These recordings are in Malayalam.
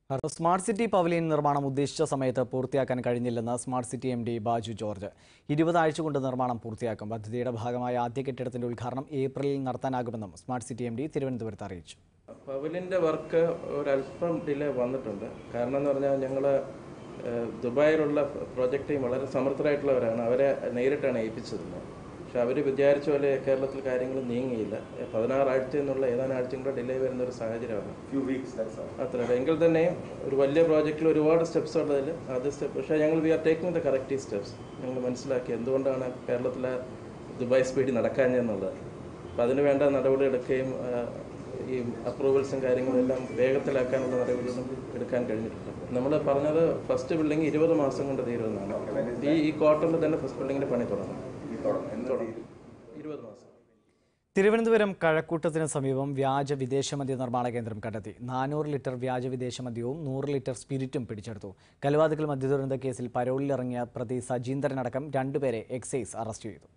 സ്മാർട്ട് സിറ്റി പവലിയൻ നിർമ്മാണം ഉദ്ദേശിച്ച സമയത്ത് പൂർത്തിയാക്കാൻ കഴിഞ്ഞില്ലെന്ന് smart city M D Baju George ഇരുപതാഴ്ച കൊണ്ട് നിർമ്മാണം പൂർത്തിയാക്കും പദ്ധതിയുടെ ഭാഗമായ ആദ്യ കെട്ടിടത്തിന്റെ ഉദ്ഘാടനം ഏപ്രിലിൽ നടത്താനാകുമെന്നും സ്മാർട്ട് സിറ്റി എം ഡി തിരുവനന്തപുരത്ത് അറിയിച്ചു പവലിൻ്റെ വർക്ക് ഒരല്പം ഡിലേ വന്നിട്ടുണ്ട് കാരണം എന്ന് പറഞ്ഞാൽ ഞങ്ങൾ ദുബായിലുള്ള പ്രോജക്റ്റ് ടീം വളരെ സമർത്ഥരായിട്ടുള്ളവരാണ് അവരെ നേരിട്ടാണ് ഏൽപ്പിച്ചിരുന്നത് പക്ഷെ അവർ വിചാരിച്ച പോലെ കേരളത്തിൽ കാര്യങ്ങൾ നീങ്ങിയില്ല പതിനാറാഴ്ച എന്നുള്ള ഏതാനും ആഴ്ചയും കൂടെ ഡിലേ വരുന്ന ഒരു സാഹചര്യമാണ് few weeks, that's all. അത്ര എങ്കിൽ തന്നെയും ഒരു വലിയ പ്രോജക്റ്റിൽ ഒരുപാട് സ്റ്റെപ്സ് ഉള്ളതിൽ ആദ്യ സ്റ്റെപ്പ് പക്ഷേ ഞങ്ങൾ we are taking the corrective steps ഞങ്ങൾ മനസ്സിലാക്കി എന്തുകൊണ്ടാണ് കേരളത്തിലെ ദുബായ് സ്പീഡിൽ നടക്കാഞ്ഞെന്നുള്ളത് അപ്പോൾ അതിന് വേണ്ട നടപടി എടുക്കുകയും ആ, ഈ അപ്രൂവൽസും കാര്യങ്ങളും എല്ലാം വേഗത്തിലാക്കാനുള്ള നടപടികളും എടുക്കാൻ കഴിഞ്ഞിട്ടുണ്ട് നമ്മൾ പറഞ്ഞത് ഫസ്റ്റ് ബിൽഡിംഗ് ഇരുപത് മാസം കൊണ്ട് തീരുമെന്നാണ് ഈ ഈ ക്വാർട്ടറിൽ തന്നെ ഫസ്റ്റ് ബിൽഡിങ്ങിൻ്റെ പണി തുടങ്ങും ഈ തുടങ്ങും. എന്ന് തുടങ്ങും ഇരുപത് മാസം തിരുവനന്തപുരം കഴക്കൂട്ടത്തിന് സമീപം വ്യാജ വിദേശമദ്യ നിർമ്മാണ കേന്ദ്രം കണ്ടെത്തി നാനൂറ് ലിറ്റർ വ്യാജ വിദേശമദ്യവും നൂറ് ലിറ്റർ സ്പിരിറ്റും പിടിച്ചെടുത്തു കലുവാതുക്കൽ മദ്യദുരന്ത കേസിൽ പരോളിലിറങ്ങിയ പ്രതി സജീന്ദ്രനടക്കം രണ്ടുപേരെ എക്സൈസ് അറസ്റ്റ് ചെയ്തു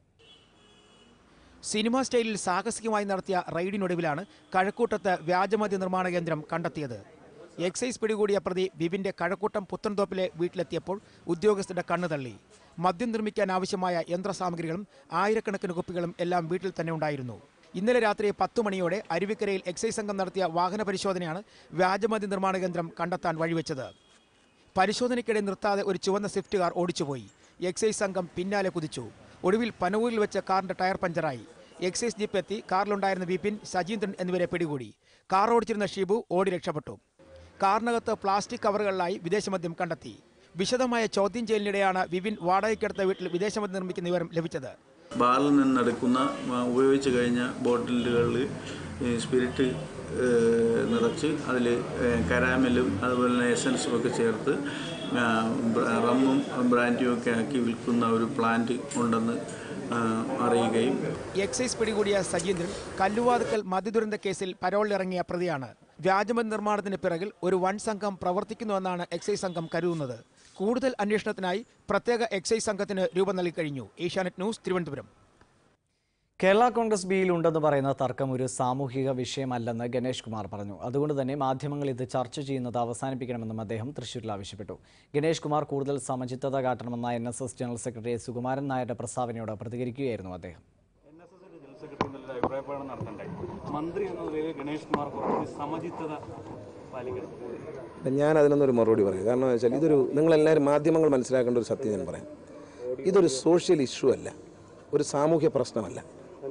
സിനിമാ സ്റ്റൈലിൽ സാഹസികമായി നടത്തിയ റെയ്ഡിനൊടുവിലാണ് കഴക്കൂട്ടത്ത് വ്യാജമദ്യ നിർമ്മാണ കേന്ദ്രം കണ്ടെത്തിയത് എക്സൈസ് പിടികൂടിയ പ്രതി ബിബിന്റെ കഴക്കൂട്ടം പുത്തൻതോപ്പിലെ വീട്ടിലെത്തിയപ്പോൾ ഉദ്യോഗസ്ഥരുടെ കണ്ണു തള്ളി മദ്യം നിർമ്മിക്കാൻ ആവശ്യമായ യന്ത്രസാമഗ്രികളും ആയിരക്കണക്കിന് കുപ്പികളും എല്ലാം വീട്ടിൽ തന്നെ ഉണ്ടായിരുന്നു ഇന്നലെ രാത്രി പത്തു മണിയോടെ അരുവിക്കരയിൽ എക്സൈസ് സംഘം നടത്തിയ വാഹന പരിശോധനയാണ് വ്യാജമദ്യ നിർമ്മാണ കേന്ദ്രം കണ്ടെത്താൻ വഴിവെച്ചത് പരിശോധനയ്ക്കിടെ നിർത്താതെ ഒരു ചുവന്ന സ്വിഫ്റ്റ് കാർ ഓടിച്ചുപോയി എക്സൈസ് സംഘം പിന്നാലെ കുതിച്ചു ഒടുവിൽ പനവൂരിൽ വെച്ച് കാറിന്റെ ടയർ പഞ്ചറായി എക്സൈസ് ജീപ്പ് എത്തി കാറിലുണ്ടായിരുന്ന വിപിൻ സജീന്ദ്രൻ എന്നിവരെ പിടികൂടി കാർ ഓടിച്ചിരുന്ന ഷിബു ഓടി രക്ഷപ്പെട്ടു കാറിനകത്ത് പ്ലാസ്റ്റിക് കവറുകളിലായി വിദേശമദ്യം കണ്ടെത്തി വിശദമായ ചോദ്യം ചെയ്യലിനിടെയാണ് വിപിൻ വാടകയ്ക്കെടുത്ത വീട്ടിൽ വിദേശമദ്യം നിർമ്മിക്കുന്ന വിവരം ലഭിച്ചത് ബാറിൽ നിന്നെടുക്കുന്ന ആ, ഉപയോഗിച്ച് കഴിഞ്ഞ ബോട്ടിലുകളിൽ സ്പിരിറ്റ് ഏഹ്, നിറച്ച് അതിൽ കരാമലും അതുപോലെ തന്നെ എസൻസും ഒക്കെ ചേർത്ത് ആ, ബ്ര- റമ്മും ബ്രാൻഡിയും ഒക്കെ ആക്കി വിൽക്കുന്ന ഒരു പ്ലാന്റ് ഉണ്ടെന്ന് ആ, അറിയുകയും എക്സൈസ് പിടികൂടിയ സജീന്ദ്രൻ കല്ലുവാതുക്കൽ മദ്യദുരന്ത കേസിൽ പരോളിലിറങ്ങിയ പ്രതിയാണ് വ്യാജമദ്യ നിർമ്മാണത്തിന് പിറകിൽ ഒരു വൻ സംഘം പ്രവർത്തിക്കുന്നുവെന്നാണ് എക്സൈസ് സംഘം കരുതുന്നത് കൂടുതൽ അന്വേഷണത്തിനായി പ്രത്യേക എക്സൈസ് സംഘത്തിന് രൂപം നൽകി കഴിഞ്ഞു ഏഷ്യാനെറ്റ് ന്യൂസ് തിരുവനന്തപുരം കേരള കോൺഗ്രസ് ബിയിൽ ഉണ്ടെന്ന് പറയുന്ന തർക്കം ഒരു സാമൂഹിക വിഷയമല്ലെന്ന് ഗണേഷ് കുമാർ പറഞ്ഞു അതുകൊണ്ട് തന്നെ മാധ്യമങ്ങൾ ഇത് ചർച്ച ചെയ്യുന്നത് അവസാനിപ്പിക്കണമെന്നും അദ്ദേഹം തൃശൂരിൽ ആവശ്യപ്പെട്ടു ഗണേഷ് കുമാർ കൂടുതൽ സമചിത്തത കാട്ടണമെന്ന N S S general secretary Sukumaran നായരുടെ പ്രസ്താവനയോട് പ്രതികരിക്കുകയായിരുന്നു അദ്ദേഹം എൻ എസ് എസിന്റെ ജനറൽ സെക്രട്ടറി എന്നുള്ള അഭിപ്രായ പ്രകടനം നടത്തണ്ടേ മന്ത്രി എന്ന നിലയിൽ ഗണേഷ് കുമാർ കുറച്ച് സമചിത്തത പാലിക്കണം ഞാൻ അതിനൊന്നൊരു മറുപടി പറയും കാരണം എന്ന് വെച്ചാൽ ഇതൊരു നിങ്ങളെല്ലാവരും മാധ്യമങ്ങൾ മനസ്സിലാക്കേണ്ട ഒരു സത്യം ഞാൻ പറയാം ഇതൊരു സോഷ്യൽ ഇഷ്യൂ അല്ല ഒരു സാമൂഹ്യ പ്രശ്നമല്ല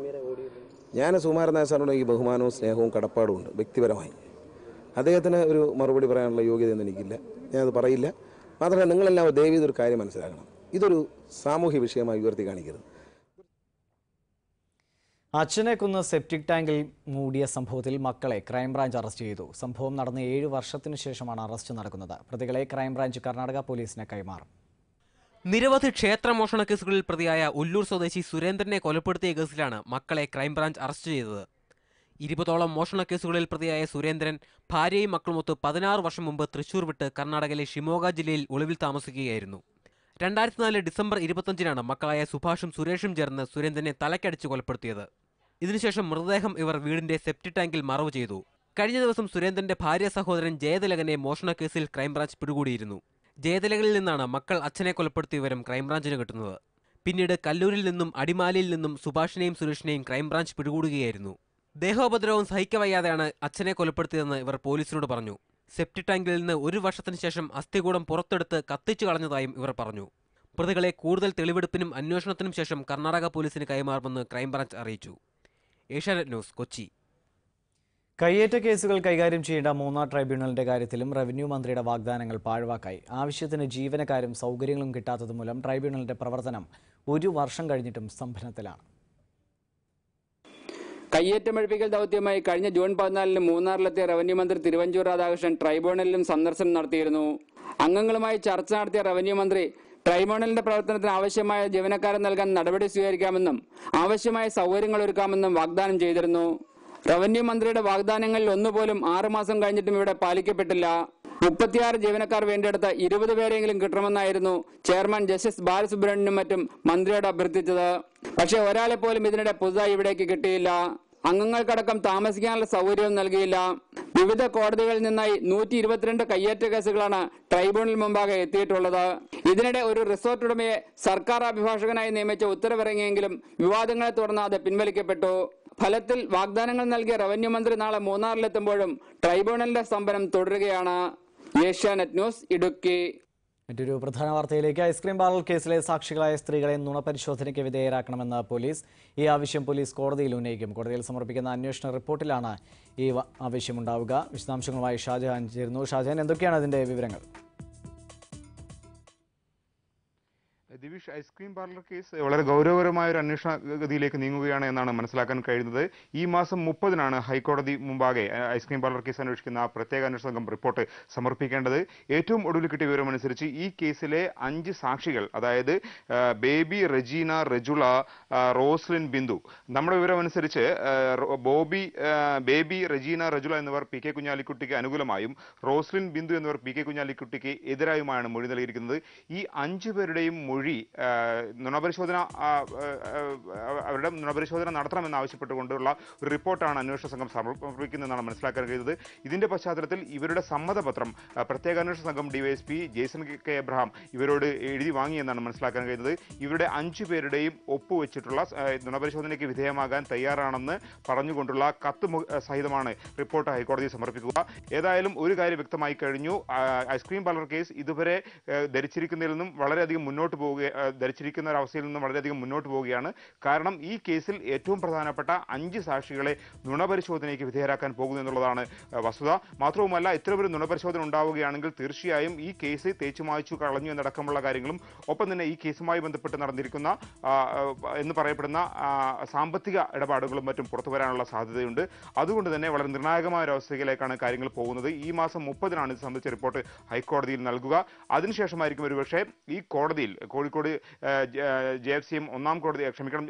ഞാൻ സുകുമാരൻ നായർ സാറിനോട് എനിക്ക് ബഹുമാനവും സ്നേഹവും കടപ്പാടും ഉണ്ട് വ്യക്തിപരമായി അദ്ദേഹത്തിന് ഒരു മറുപടി പറയാനുള്ള യോഗ്യതയൊന്നും എനിക്കില്ല ഞാനത് പറയില്ല മാത്രമല്ല നിങ്ങളെല്ലാം ദയവ് ഇതൊരു കാര്യം മനസ്സിലാക്കണം ഇതൊരു സാമൂഹ്യ വിഷയമായി ഉയർത്തി കാണിക്കരുത് അച്ഛനെ കൊന്ന് സെപ്റ്റിക് ടാങ്കിൽ മൂടിയ സംഭവത്തിൽ മക്കളെ ക്രൈംബ്രാഞ്ച് അറസ്റ്റ് ചെയ്തു സംഭവം നടന്ന് ഏഴ് വർഷത്തിനു ശേഷമാണ് അറസ്റ്റ് നടക്കുന്നത് പ്രതികളെ ക്രൈംബ്രാഞ്ച് കർണാടക പോലീസിന് കൈമാറും നിരവധി ക്ഷേത്രമോഷണ കേസുകളിൽ പ്രതിയായ ഉല്ലൂർ സ്വദേശി സുരേന്ദ്രനെ കൊലപ്പെടുത്തിയ കേസിലാണ് മക്കളെ ക്രൈംബ്രാഞ്ച് അറസ്റ്റ് ചെയ്തത് ഇരുപതോളം മോഷണ കേസുകളിൽ പ്രതിയായ സുരേന്ദ്രൻ ഭാര്യയും മക്കളുമൊത്ത് പതിനാറ് വർഷം മുമ്പ് തൃശൂർ വിട്ട് കർണാടകയിലെ ഷിമോഗ ജില്ലയിൽ ഒളിവിൽ താമസിക്കുകയായിരുന്നു രണ്ടായിരത്തി നാല് ഡിസംബർ ഇരുപത്തഞ്ചിനാണ് മക്കളായ സുഭാഷും സുരേഷും ചേർന്ന് സുരേന്ദ്രനെ തലക്കടിച്ച് കൊലപ്പെടുത്തിയത് ഇതിനുശേഷം മൃതദേഹം ഇവർ വീടിന്റെ സെപ്റ്റി ടാങ്കിൽ മറവ് ചെയ്തു കഴിഞ്ഞ ദിവസം സുരേന്ദ്രന്റെ ഭാര്യ സഹോദരൻ ജയതിലകനെ മോഷണ കേസിൽ ക്രൈംബ്രാഞ്ച് പിടികൂടിയിരുന്നു ജയതിലകനിൽ നിന്നാണ് മക്കൾ അച്ഛനെ കൊലപ്പെടുത്തിയ വിവരം ക്രൈംബ്രാഞ്ചിന് കിട്ടുന്നത് പിന്നീട് കല്ലൂരിൽ നിന്നും അടിമാലിയിൽ നിന്നും സുഭാഷിനെയും സുരേഷിനെയും ക്രൈംബ്രാഞ്ച് പിടികൂടുകയായിരുന്നു ദേഹോപദ്രവം സഹിക്കവയ്യാതെയാണ് അച്ഛനെ കൊലപ്പെടുത്തിയതെന്ന് ഇവർ പോലീസിനോട് പറഞ്ഞു സെപ്റ്റി ടാങ്കിൽ നിന്ന് ഒരു വർഷത്തിന് ശേഷം അസ്ഥികൂടം പുറത്തെടുത്ത് കത്തിച്ചു കളഞ്ഞതായും ഇവർ പറഞ്ഞു പ്രതികളെ കൂടുതൽ തെളിവെടുപ്പിനും അന്വേഷണത്തിനും ശേഷം കർണാടക പോലീസിന് കൈമാറുമെന്ന് ക്രൈംബ്രാഞ്ച് അറിയിച്ചു ഏഷ്യാനെറ്റ് ന്യൂസ് കൊച്ചി കയ്യേറ്റ കേസുകൾ കൈകാര്യം ചെയ്യേണ്ട മൂന്നാർ ട്രൈബ്യൂണലിന്റെ കാര്യത്തിലും റവന്യൂ മന്ത്രിയുടെ വാഗ്ദാനങ്ങൾ പാഴ്വാക്കായി ആവശ്യത്തിന് ജീവനക്കാരും സൗകര്യങ്ങളും കിട്ടാത്തത് മൂലം ട്രൈബ്യൂണലിന്റെ പ്രവർത്തനം ഒരു വർഷം കഴിഞ്ഞിട്ടും സ്തംഭനത്തിലാണ് കയ്യേറ്റമഴിപ്പിക്കൽ ദൗത്യമായി കഴിഞ്ഞ ജൂൺ പതിനാലിന് മൂന്നാറിലെത്തിയ റവന്യൂ മന്ത്രി തിരുവഞ്ചൂർ രാധാകൃഷ്ണൻ ട്രൈബ്യൂണലിലും സന്ദർശനം നടത്തിയിരുന്നു അംഗങ്ങളുമായി ചർച്ച നടത്തിയ റവന്യൂ മന്ത്രി ട്രൈബ്യൂണലിന്റെ പ്രവർത്തനത്തിന് ആവശ്യമായ ജീവനക്കാരെ നൽകാൻ നടപടി സ്വീകരിക്കാമെന്നും ആവശ്യമായ സൗകര്യങ്ങൾ ഒരുക്കാമെന്നും വാഗ്ദാനം ചെയ്തിരുന്നു റവന്യൂ മന്ത്രിയുടെ വാഗ്ദാനങ്ങളിൽ ഒന്നുപോലും ആറുമാസം കഴിഞ്ഞിട്ടും ഇവിടെ പാലിക്കപ്പെട്ടില്ല മുപ്പത്തിയാറ് ജീവനക്കാർ വേണ്ടിയെടുത്ത ഇരുപത് പേരെങ്കിലും കിട്ടണമെന്നായിരുന്നു ചെയർമാൻ ജസ്റ്റിസ് ബാലസുബ്രഹ്മണ്യനും മറ്റും മന്ത്രിയോട് അഭ്യർത്ഥിച്ചത് പക്ഷേ ഒരാളെ പോലും ഇതിനിടെ പുതുതായി ഇവിടേക്ക് കിട്ടിയില്ല അംഗങ്ങൾക്കടക്കം താമസിക്കാനുള്ള സൗകര്യവും നൽകിയില്ല വിവിധ കോടതികളിൽ നിന്നായി നൂറ്റി ഇരുപത്തിരണ്ട് കയ്യേറ്റ കേസുകളാണ് ട്രൈബ്യൂണൽ മുമ്പാകെ എത്തിയിട്ടുള്ളത് ഇതിനിടെ ഒരു റിസോർട്ട് ഉടമയെ സർക്കാർ അഭിഭാഷകനായി നിയമിച്ച ഉത്തരവിറങ്ങിയെങ്കിലും വിവാദങ്ങളെ തുടർന്ന് അത് പിൻവലിക്കപ്പെട്ടു ഫലത്തിൽ വാഗ്ദാനങ്ങൾ നൽകിയ റവന്യൂ മന്ത്രി നാളെ മൂന്നാറിലെത്തുമ്പോഴും ട്രൈബ്യൂണലിന്റെ സ്തംഭനം തുടരുകയാണ് ഏഷ്യാനെറ്റ് ന്യൂസ് ഇടുക്കി മറ്റൊരു പ്രധാന വാർത്തയിലേക്ക് ഐസ്ക്രീം പാർലർ കേസിലെ സാക്ഷികളായ സ്ത്രീകളെ നുണപരിശോധനയ്ക്ക് വിധേയരാക്കണമെന്ന് പോലീസ് ഈ ആവശ്യം പോലീസ് കോടതിയിൽ ഉന്നയിക്കും കോടതിയിൽ സമർപ്പിക്കുന്ന അന്വേഷണ റിപ്പോർട്ടിലാണ് ഈ വ- ആവശ്യമുണ്ടാവുക വിശദാംശങ്ങളുമായി ഷാജഹാൻ ചേരുന്നു ഷാജഹാൻ എന്തൊക്കെയാണ് അതിന്റെ വിവരങ്ങൾ ദിവിഷ് ഐസ്ക്രീം പാർലർ കേസ് വളരെ ഗൗരവകരമായ ഒരു അന്വേഷണ ഗതിയിലേക്ക് നീങ്ങുകയാണ് എന്നാണ് മനസ്സിലാക്കാൻ കഴിയുന്നത് ഈ മാസം മുപ്പതിനാണ് ഹൈക്കോടതി മുമ്പാകെ അഹ്, ഐസ്ക്രീം പാർലർ കേസ് അന്വേഷിക്കുന്ന ആ പ്രത്യേക അന്വേഷണ സംഘം റിപ്പോർട്ട് സമർപ്പിക്കേണ്ടത് ഏറ്റവും ഒടുവിൽ കിട്ടിയ വിവരമനുസരിച്ച് ഈ കേസിലെ അഞ്ച് സാക്ഷികൾ അതായത് ആ, ബേബി റെജീന റെജുള ആ, റോസ്ലിൻ ബിന്ദു നമ്മുടെ വിവരമനുസരിച്ച് ആ, റോ- ബോബി ആ, ബേബി റെജീന റെജുള എന്നിവർ പി കെ കുഞ്ഞാലിക്കുട്ടിക്ക് അനുകൂലമായും റോസ്ലിൻ ബിന്ദു എന്നിവർ പി കെ കുഞ്ഞാലിക്കുട്ടിക്ക് എതിരായുമാണ് മൊഴി നൽകിയിരിക്കുന്നത് ഈ അഞ്ചു പേരുടെയും മൊഴി ആ, നുണപരിശോധന ആ, ആ, ആ, അവരുടെ നുണപരിശോധന നടത്തണമെന്ന് ആവശ്യപ്പെട്ടുകൊണ്ടുള്ള ഒരു റിപ്പോർട്ടാണ് അന്വേഷണ സംഘം സമർപ്പിക്കുന്നതെന്നാണ് മനസ്സിലാക്കാൻ കഴിയുന്നത് ഇതിന്റെ പശ്ചാത്തലത്തിൽ ഇവരുടെ സമ്മതപത്രം ആ, പ്രത്യേക അന്വേഷണ സംഘം ഡിവൈഎസ്പി ജേസൺ കെ എബ്രഹാം ഇവരോട് എഴുതി വാങ്ങിയെന്നാണ് മനസ്സിലാക്കാൻ കഴിയുന്നത് ഇവരുടെ അഞ്ചു പേരുടെയും ഒപ്പുവെച്ചിട്ടുള്ള ആ, നുണപരിശോധനയ്ക്ക് വിധേയമാകാൻ തയ്യാറാണെന്ന് പറഞ്ഞുകൊണ്ടുള്ള കത്ത് മു- സഹിതമാണ് റിപ്പോർട്ട് ഹൈക്കോടതിയിൽ സമർപ്പിക്കുക ഏതായാലും ഒരു കാര്യം വ്യക്തമായി കഴിഞ്ഞു ആ, ഐസ്ക്രീം പാർലർ കേസ് ഇതുവരെ ആ, ധരിച്ചിരിക്കുന്നതിൽ നിന്നും വളരെയധികം മുന്നോട്ട് പോവുക ആ, ധരിച്ചിരിക്കുന്ന ഒരു അവസ്ഥയിൽ നിന്നും വളരെയധികം മുന്നോട്ട് പോവുകയാണ് കാരണം ഈ കേസിൽ ഏറ്റവും പ്രധാനപ്പെട്ട അഞ്ച് സാക്ഷികളെ നുണപരിശോധനയ്ക്ക് വിധേയരാക്കാൻ പോകുന്നു എന്നുള്ളതാണ് ആ, വസ്തുത മാത്രവുമല്ല ഇത്തരമൊരു നുണപരിശോധന ഉണ്ടാവുകയാണെങ്കിൽ തീർച്ചയായും ഈ കേസ് തേച്ചു മായ്ച്ചു കളഞ്ഞു എന്നടക്കമുള്ള കാര്യങ്ങളും ഒപ്പം തന്നെ ഈ കേസുമായി ബന്ധപ്പെട്ട് നടന്നിരിക്കുന്ന ആ, ആ, എന്ന് പറയപ്പെടുന്ന ആ, സാമ്പത്തിക ഇടപാടുകളും മറ്റും പുറത്തു വരാനുള്ള സാധ്യതയുണ്ട് അതുകൊണ്ട് തന്നെ വളരെ നിർണായകമായ ഒരു അവസ്ഥയിലേക്കാണ് കാര്യങ്ങൾ പോകുന്നത് ഈ മാസം മുപ്പതിനാണ് ഇത് സംബന്ധിച്ച റിപ്പോർട്ട് ഹൈക്കോടതിയിൽ നൽകുക അതിനുശേഷമായിരിക്കും ഒരുപക്ഷെ ഈ കോടതിയിൽ Kozhikode J F C M ഒന്നാം കോടതി ക്ഷമിക്കണം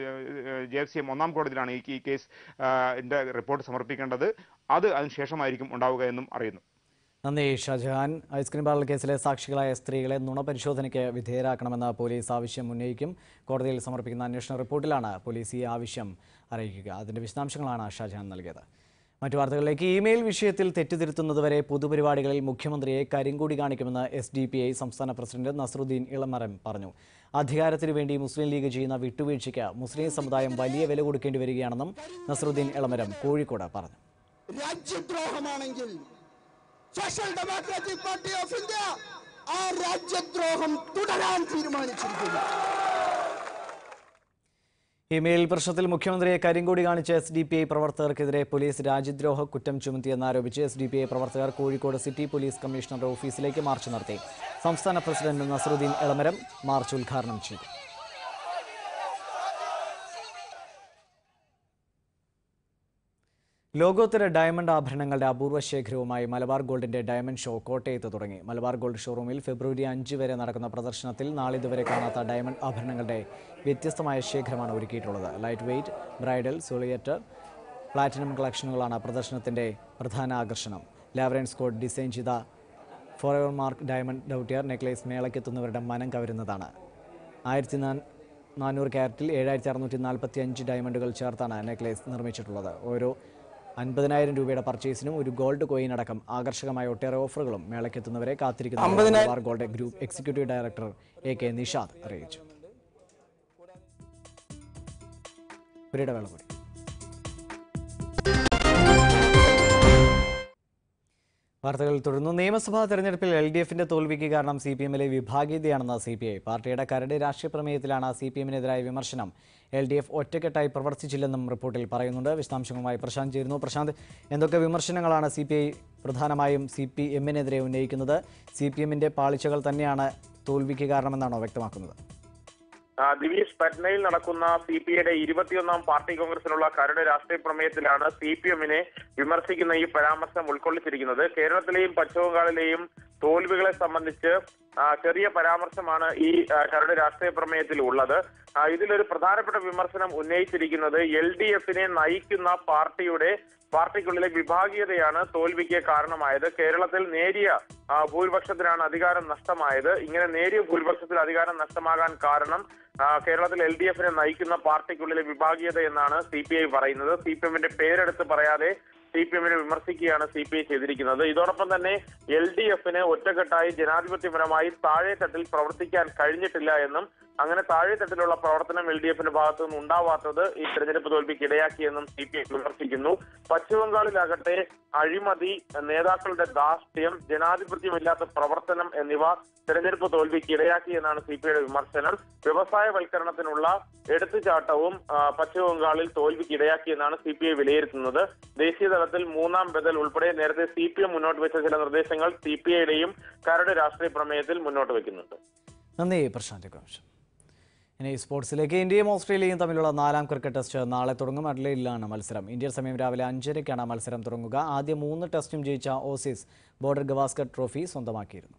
ജെ എഫ് സി എം ഒന്നാം കോടതിയിലാണ് ഈ ഈ കേസ് ആ, ന്റെ റിപ്പോർട്ട് സമർപ്പിക്കേണ്ടത് അത് അതിനുശേഷമായിരിക്കും ഉണ്ടാവുക എന്നും അറിയുന്നു നന്ദി ഷാജഹാൻ ഐസ്ക്രീം പാർലർ കേസിലെ സാക്ഷികളായ സ്ത്രീകളെ നുണപരിശോധനയ്ക്ക് വിധേയരാക്കണമെന്ന് പോലീസ് ആവശ്യം ഉന്നയിക്കും കോടതിയിൽ സമർപ്പിക്കുന്ന അന്വേഷണ റിപ്പോർട്ടിലാണ് പോലീസ് ഈ ആവശ്യം അറിയിക്കുക അതിന്റെ വിശദാംശങ്ങളാണ് ഷാജഹാൻ നൽകിയത് മറ്റു വാർത്തകളിലേക്ക് ഇമെയിൽ വിഷയത്തിൽ തെറ്റിദ്ധരുത്തുന്നതുവരെ പൊതുപരിപാടികളിൽ മുഖ്യമന്ത്രിയെ കരിങ്കൂടി കാണിക്കുമെന്ന് എസ് ഡി പി ഐ സംസ്ഥാന പ്രസിഡന്റ് നസറുദ്ദീൻ ഇളമരം പറഞ്ഞു അധികാരത്തിനു വേണ്ടി മുസ്ലിം ലീഗ് ചെയ്യുന്ന വിട്ടുവീഴ്ചയ്ക്ക് മുസ്ലിം സമുദായം വലിയ വില കൊടുക്കേണ്ടി വരികയാണെന്നും നസറുദ്ദീൻ ഇളമരം കോഴിക്കോട് പറഞ്ഞു രാജ്യദ്രോഹമാണെങ്കിൽ social democratic party of India ആ രാജ്യദ്രോഹം തുടരാൻ തീരുമാനിച്ചിരിക്കുന്നു ഇമെയിൽ പ്രശ്നത്തിൽ മുഖ്യമന്ത്രിയെ കരിങ്കൊടി കാണിച്ച എസ് ഡി പി ഐ പ്രവർത്തകർക്കെതിരെ പോലീസ് രാജ്യദ്രോഹ കുറ്റം ചുമത്തിയെന്നാരോപിച്ച് എസ് ഡി പി ഐ പ്രവർത്തകർ കോഴിക്കോട് സിറ്റി പോലീസ് കമ്മീഷണറുടെ ഓഫീസിലേക്ക് മാർച്ച് നടത്തി സംസ്ഥാന പ്രസിഡന്റ് നസറുദ്ദീൻ എളമരം മാർച്ച് ഉദ്ഘാടനം ചെയ്തു ലോകോത്തര ഡയമണ്ട് ആഭരണങ്ങളുടെ അപൂർവ ശേഖരവുമായി മലബാർ ഗോൾഡിന്റെ ഡയമണ്ട് ഷോ കോട്ടയത്ത് തുടങ്ങി മലബാർ ഗോൾഡ് ഷോറൂമിൽ ഫെബ്രുവരി അഞ്ച് വരെ നടക്കുന്ന പ്രദർശനത്തിൽ നാളിതുവരെ കാണാത്ത ഡയമണ്ട് ആഭരണങ്ങളുടെ വ്യത്യസ്തമായ ശേഖരമാണ് ഒരുക്കിയിട്ടുള്ളത് light weight bridal solitaire platinum കളക്ഷനുകളാണ് പ്രദർശനത്തിന്റെ പ്രധാന ആകർഷണം ലാവറൻ സ്കോട്ട് ഡിസൈൻ ചെയ്ത ഫോറവർ മാർക്ക് ഡയമണ്ട് ഡൗട്ടിയർ നെക്ലേസ് മേളയ്ക്കെത്തുന്നവരുടെ മനം കവരുന്നതാണ് ആയിരത്തി നാനൂറ് ക്യാരറ്റിൽ ഏഴായിരത്തി അറുന്നൂറ്റി നാൽപ്പത്തി അഞ്ച് ഡയമണ്ടുകൾ ചേർത്താണ് നെക്ലേസ് നിർമ്മിച്ചിട്ടുള്ളത് ഓരോ അൻപതിനായിരം രൂപയുടെ പർച്ചേസിനും ഒരു ഗോൾഡ് കോയിൻ അടക്കം ആകർഷകമായ ഒട്ടേറെ ഓഫറുകളും മേളയ്ക്കെത്തുന്നവരെ കാത്തിരിക്കുന്നു Malabar gold group executive director A K Nishad അറിയിച്ചു ഒരിടവേള കൂടി വാർത്തകൾ തുടർന്നു നിയമസഭാ തെരഞ്ഞെടുപ്പിൽ എൽ ഡി എഫിന്റെ തോൽവിക്ക് കാരണം സി പി എമ്മിലെ വിഭാഗീയതയാണെന്ന് സി പി ഐ പാർട്ടിയുടെ കരട് രാഷ്ട്രീയ പ്രമേയത്തിലാണ് സി പി എമ്മിനെതിരായ വിമർശനം എൽ ഡി എഫ് ഒറ്റക്കെട്ടായി പ്രവർത്തിച്ചില്ലെന്നും റിപ്പോർട്ടിൽ പറയുന്നുണ്ട് വിശദാംശങ്ങളുമായി പ്രശാന്ത് ചേരുന്നു പ്രശാന്ത് എന്തൊക്കെ വിമർശനങ്ങളാണ് സി പി ഐ പ്രധാനമായും സി പി എമ്മിനെതിരെ ഉന്നയിക്കുന്നത് സി പി എമ്മിന്റെ പാളിച്ചകൾ തന്നെയാണ് തോൽവിക്ക് കാരണമെന്നാണോ വ്യക്തമാക്കുന്നത് ആ, ദിവീഷ് പറ്റ്നയിൽ നടക്കുന്ന സി പി ഐയുടെ ഇരുപത്തിയൊന്നാം പാർട്ടി കോൺഗ്രസിനുള്ള കരട് രാഷ്ട്രീയ പ്രമേയത്തിലാണ് സി പി എമ്മിനെ വിമർശിക്കുന്ന ഈ പരാമർശം ഉൾക്കൊള്ളിച്ചിരിക്കുന്നത് കേരളത്തിലെയും പശ്ചിമബംഗാളിലെയും തോൽവികളെ സംബന്ധിച്ച് ആ, ചെറിയ പരാമർശമാണ് ഈ ആ, കരട് രാഷ്ട്രീയ പ്രമേയത്തിൽ ഉള്ളത് ആ, ഇതിലൊരു പ്രധാനപ്പെട്ട വിമർശനം ഉന്നയിച്ചിരിക്കുന്നത് എൽ ഡി എഫിനെ നയിക്കുന്ന പാർട്ടിയുടെ പാർട്ടിക്കുള്ളിലെ വിഭാഗീയതയാണ് തോൽവിക്ക് കാരണമായത് കേരളത്തിൽ നേരിയ ആ, ഭൂരിപക്ഷത്തിനാണ് അധികാരം നഷ്ടമായത് ഇങ്ങനെ നേരിയ ഭൂരിപക്ഷത്തിൽ അധികാരം നഷ്ടമാകാൻ കാരണം ആ, കേരളത്തിൽ എൽ ഡി എഫിനെ നയിക്കുന്ന പാർട്ടിക്കുള്ളിലെ വിഭാഗീയത എന്നാണ് സി പി ഐ പറയുന്നത് സി പി എമ്മിന്റെ പേരെടുത്ത് പറയാതെ സി പി എമ്മിനെ വിമർശിക്കുകയാണ് സി പി ഐ ചെയ്തിരിക്കുന്നത് ഇതോടൊപ്പം തന്നെ എൽ ഡി എഫിന് ഒറ്റക്കെട്ടായി ജനാധിപത്യപരമായി താഴെത്തട്ടിൽ പ്രവർത്തിക്കാൻ കഴിഞ്ഞിട്ടില്ല എന്നും അങ്ങനെ താഴെത്തട്ടിലുള്ള പ്രവർത്തനം എൽ ഡി എഫിന്റെ ഭാഗത്തു നിന്ന് ഉണ്ടാവാത്തത് ഈ തെരഞ്ഞെടുപ്പ് തോൽവിക്ക് ഇടയാക്കിയെന്നും സി പി ഐ വിമർശിക്കുന്നു പശ്ചിമബംഗാളിലാകട്ടെ അഴിമതി നേതാക്കളുടെ ധാർഷ്ട്യം ജനാധിപത്യമില്ലാത്ത പ്രവർത്തനം എന്നിവ തെരഞ്ഞെടുപ്പ് തോൽവിക്ക് ഇടയാക്കി എന്നാണ് സി പി ഐയുടെ വിമർശനം വ്യവസായവൽക്കരണത്തിനുള്ള എടുത്തുചാട്ടവും ആ, പശ്ചിമബംഗാളിൽ തോൽവിക്ക് ഇടയാക്കിയെന്നാണ് സി പി ഐ വിലയിരുത്തുന്നത് ദേശീയ തലത്തിൽ മൂന്നാം ബദൽ ഉൾപ്പെടെ നേരത്തെ സി പി എം മുന്നോട്ട് വെച്ച ചില നിർദ്ദേശങ്ങൾ സി പി ഐയുടെയും കരട് രാഷ്ട്രീയ പ്രമേയത്തിൽ മുന്നോട്ട് വെക്കുന്നുണ്ട് നന്ദി പ്രശാന്ത് കംശം ഇനി സ്പോർട്സിലേക്ക് ഇന്ത്യയും ഓസ്ട്രേലിയയും തമ്മിലുള്ള നാലാം ക്രിക്കറ്റ് ടെസ്റ്റ് നാളെ തുടങ്ങും അഡ്ലൈഡിലാണ് മത്സരം ഇന്ത്യൻ സമയം രാവിലെ അഞ്ചരയ്ക്കാണ് മത്സരം തുടങ്ങുക ആദ്യ മൂന്ന് ടെസ്റ്റും ജയിച്ച ഓസീസ് ബോർഡർ ഗവാസ്കർ ട്രോഫി സ്വന്തമാക്കിയിരുന്നു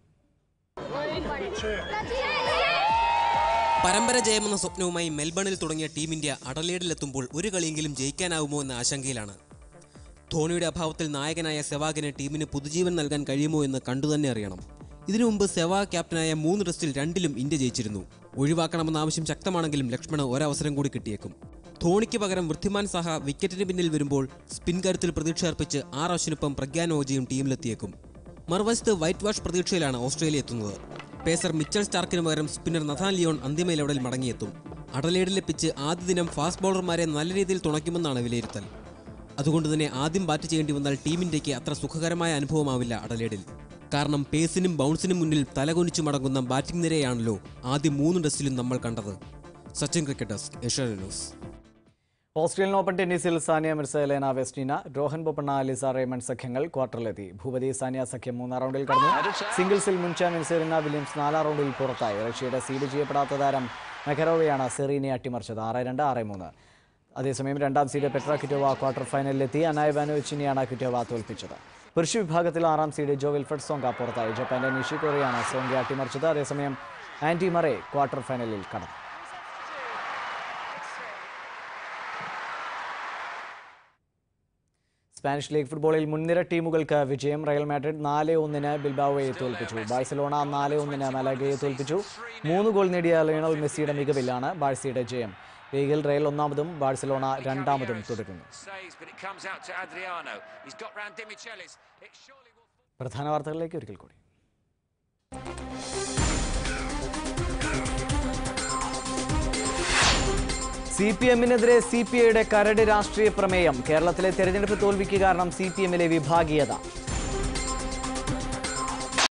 പരമ്പര ജയമെന്ന സ്വപ്നവുമായി മെൽബണിൽ തുടങ്ങിയ ടീം ഇന്ത്യ അഡലേഡിലെത്തുമ്പോൾ ഒരു കളിയെങ്കിലും ജയിക്കാനാവുമോ എന്ന ആശങ്കയിലാണ് ധോണിയുടെ അഭാവത്തിൽ നായകനായ സെവാഗിന് ടീമിന് പുതുജീവൻ നൽകാൻ കഴിയുമോ എന്ന് കണ്ടുതന്നെ അറിയണം ഇതിനു മുമ്പ് സെവാഗ് ക്യാപ്റ്റനായ മൂന്ന് ടെസ്റ്റിൽ രണ്ടിലും ഇന്ത്യ ജയിച്ചിരുന്നു ഒഴിവാക്കണമെന്ന ആവശ്യം ശക്തമാണെങ്കിലും ലക്ഷ്മണ് ഒരവസരം കൂടി കിട്ടിയേക്കും ധോണിക്ക് പകരം വൃദ്ധിമാൻ സഹ വിക്കറ്റിന് പിന്നിൽ വരുമ്പോൾ സ്പിൻ കരുത്തിൽ പ്രതീക്ഷ അർപ്പിച്ച് ആർ അശ്വിനൊപ്പം പ്രഗ്യാൻ ഓജയും ടീമിലെത്തിയേക്കും മറുവശത്ത് വൈറ്റ് വാഷ് പ്രതീക്ഷയിലാണ് ഓസ്ട്രേലിയ എത്തുന്നത് പേസർ മിച്ചൽ സ്റ്റാർക്കിന് പകരം സ്പിന്നർ നഥാൻ ലിയോൺ അന്തിമ ഇലവടിൽ മടങ്ങിയെത്തും അഡലേഡിലെ പിച്ച് ആദ്യ ദിനം ഫാസ്റ്റ് ബൗളർമാരെ നല്ല രീതിയിൽ തുണയ്ക്കുമെന്നാണ് വിലയിരുത്തൽ അതുകൊണ്ട് തന്നെ ആദ്യം ബാറ്റ് ചെയ്യേണ്ടി വന്നാൽ ടീം ഇന്ത്യക്ക് അത്ര സുഖകരമായ അനുഭവമാവില്ല അഡലേഡിൽ കാരണം പേസിനും ബൗൺസിനും മുന്നിൽ തലകുനിച്ചു മടങ്ങുന്ന ബാറ്റിംഗ് നിരയാണല്ലോ ആദ്യ മൂന്ന് ടെസ്റ്റിലും നമ്മൾ കണ്ടത് Sachin cricketers Asianet news Australian open ടെന്നീസിൽ Sania Mirza Elena Vesnina Rohan Bopanna Lisa Raymond സഖ്യങ്ങൾ ക്വാർട്ടറിലെത്തി ഭൂപതി സാനിയ സഖ്യം മൂന്നാം റൗണ്ടിൽ കടന്നു സിംഗിൾസിൽ മുൻ ചാമ്പ്യൻ സെറീന വില്യംസ് നാലാം റൗണ്ടിൽ പുറത്തായി റഷ്യയുടെ സീഡ് ചെയ്യപ്പെടാത്ത താരം മെഖരോവയാണ് സെറീനെ അട്ടിമറിച്ചത് ആറ് രണ്ട് ആറ് മൂന്ന് അതേസമയം രണ്ടാം സീഡ് പെട്ര കിറ്റോവ ക്വാർട്ടർ ഫൈനലിലെത്തി അനായ് വാനോവിച്ചിനെയാണ് കിറ്റോവ തോൽപ്പിച്ചത് പുരുഷ വിഭാഗത്തിൽ ആറാം സീഡ് ജോ വിൽഫ്രഡ് സോങ്ക പുറത്തായി ജപ്പാന്റെ നിഷിക്കോറിയാണ് സോങ്ക അട്ടിമറിച്ചത് അതേസമയം ആന്റി മറേ ക്വാർട്ടർ ഫൈനലിൽ കടന്നു സ്പാനിഷ് ലീഗ് ഫുട്ബോളിൽ മുൻനിര ടീമുകൾക്ക് വിജയം റയൽ മാഡ്രിഡ് നാല് ഒന്നിന് ബിൽബാവോയെ തോൽപ്പിച്ചു ബാഴ്സലോണ നാല് ഒന്നിന് മലഗയെ തോൽപ്പിച്ചു മൂന്ന് ഗോൾ നേടിയ ലയണൽ മെസ്സിയുടെ മികവിലാണ് ബാഴ്സയുടെ ജയം ലീഗിൽ റയൽ ഒന്നാമതും ബാഴ്സലോണ രണ്ടാമതും തുടരുന്നു saves, but it comes out to Adriano. He's got round Dimichelis. It surely will. പ്രധാന വാർത്തകളിലേക്ക് ഒരിക്കൽ കൂടി സി പി എമ്മിനെതിരെ സി പി ഐയുടെ കരട് രാഷ്ട്രീയ പ്രമേയം കേരളത്തിലെ തെരഞ്ഞെടുപ്പ് തോൽവിക്ക് കാരണം സി പി എമ്മിലെ വിഭാഗീയത